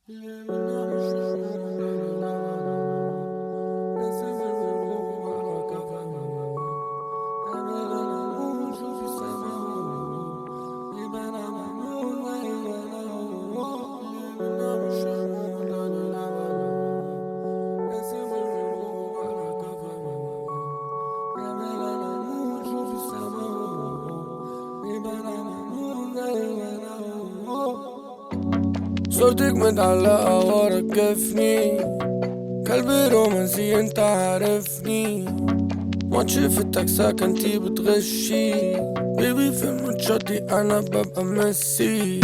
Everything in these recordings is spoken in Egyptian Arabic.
صورتك متعلقة ورا كفني قلبي رومانسي انت عارفني ماتش في التكساك انتي بتغشي بيبي في الماتشات دي انا ببقى ميسي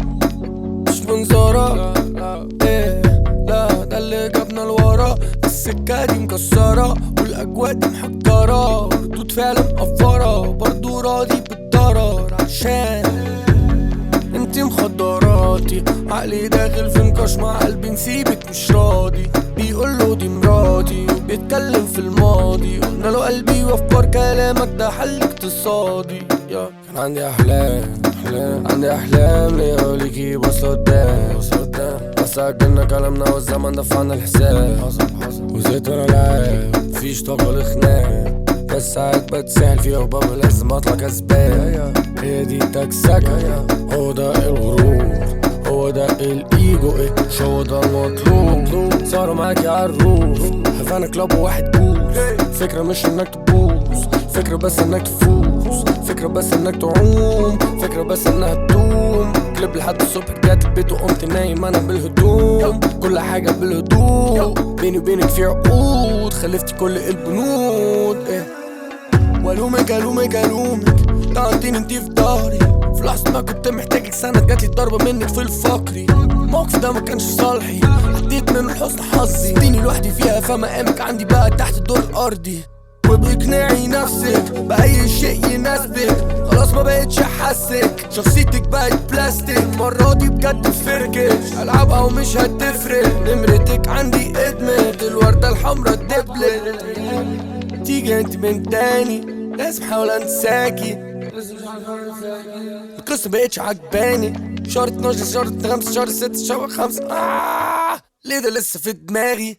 مش منظرة ايه لا ده اللي جابنا لورا السكة دي مكسرة والاجواء دي محجرة ردود فعل مقفرة برضو راضي بالضرر عشان انتي مخدراتي عقلي داخل في نقاش مع قلبي نسيبك مش راضي بيقول له دي مراتي وبيتكلم في الماضي قلنا له قلبي وافكار كلامك ده حل اقتصادي يا كان عندي احلام احلام عندي احلام ليا وليكي بص قدام بص قدام بس عجلنا كلامنا والزمن دفعنا الحساب حصل حصل وزيت وانا لاعب مفيش طاقة لخناق بس ساعات بتسهل فيها وبابا لازم اطلع كسبان هي دي تكسكة هو ده الغرور هو ده الايجو ايه مش هو ده المطلوب صاروا معاكي عالروف هفانا كلاب وواحد بوز فكرة مش انك تبوظ فكرة بس انك تفوز فكرة بس انك تعوم فكرة بس انها تدوم كليب لحد الصبح رجعت البيت وقمت نايم انا بالهدوم كل حاجة بالهدوء بيني وبينك في عقود خلفتي كل البنود ايه والومك الومك الومك طعنتيني انتي في ضهري في لحظة ما كنت محتاجك سند جاتلي ضربة منك في الفقري الموقف ده ما كانش صالحي عديت من حسن حظي اديني لوحدي فيها فمقامك عندي بقى تحت الدور الارضي وباقناعي نفسك بأي شيء يناسبك خلاص ما بقتش احسك شخصيتك بقت بلاستيك المرة دي بجد فركش العبها ومش هتفرق نمرتك عندي ادمت الوردة الحمرا دبلت تيجي انت من تاني لازم احاول انساكي القصة مبقتش عجباني شهر 12 شهر 5 شهر 6 شهر 5 آه ليه ده لسه في دماغي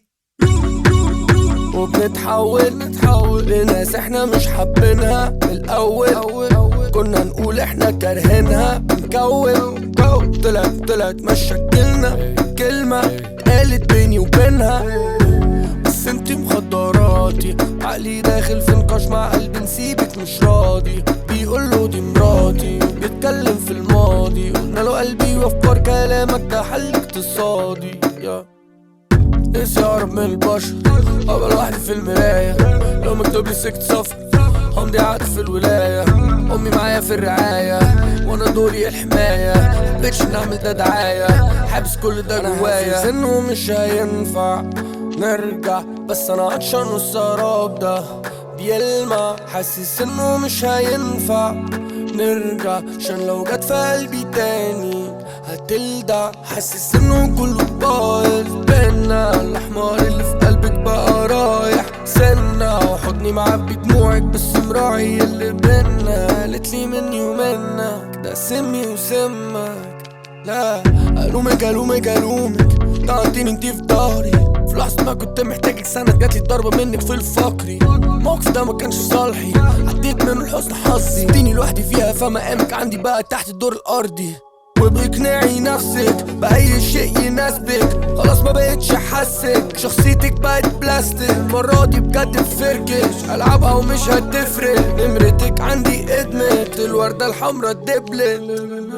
وبنتحول نتحول لناس احنا مش حابينها من الاول كنا نقول احنا كارهينها بنكون جو طلعت طلعت مشاكلنا كلمة قالت بيني وبينها بس انتي مخدراتي عقلي داخل في نقاش مع قلبي نسيبك مش راضي بيقول له دي مراتي بيتكلم في الماضي قلنا له قلبي وافكار كلامك ده حل اقتصادي يا نفسي اقرب من البشر ابقى لوحدي في المراية لو مكتوب لي سكت سفر همضي عقد في الولاية امي معايا في الرعاية وانا دوري الحماية مبقتش نعمل ده دعاية حابس كل ده جوايا حاسس انه مش هينفع نرجع بس انا عطشان والسراب ده بيلمع حاسس انه مش هينفع نرجع عشان لو جت في قلبي تاني هتلدع حاسس انه كله بايظ بينا الاحمر اللي في قلبك بقى رايح سنة وحضني معبي دموعك بس مراعي اللي بينا قالتلي مني ومنك ده سمي وسمك لا الومك الومك الومك طعنتيني انتي في ضهري في لحظة ما كنت محتاجك سند جاتلي ضربة منك في الفقري الموقف ده ما كانش صالحي عديت من حسن حظي اديني لوحدي فيها فمقامك عندي بقى تحت الدور الارضي وباقناعي نفسك بأي شيء يناسبك خلاص ما بقتش احسك شخصيتك بقت بلاستيك المرة دي بجد فركش العبها ومش هتفرق نمرتك عندي ادمت الوردة الحمرا دبلت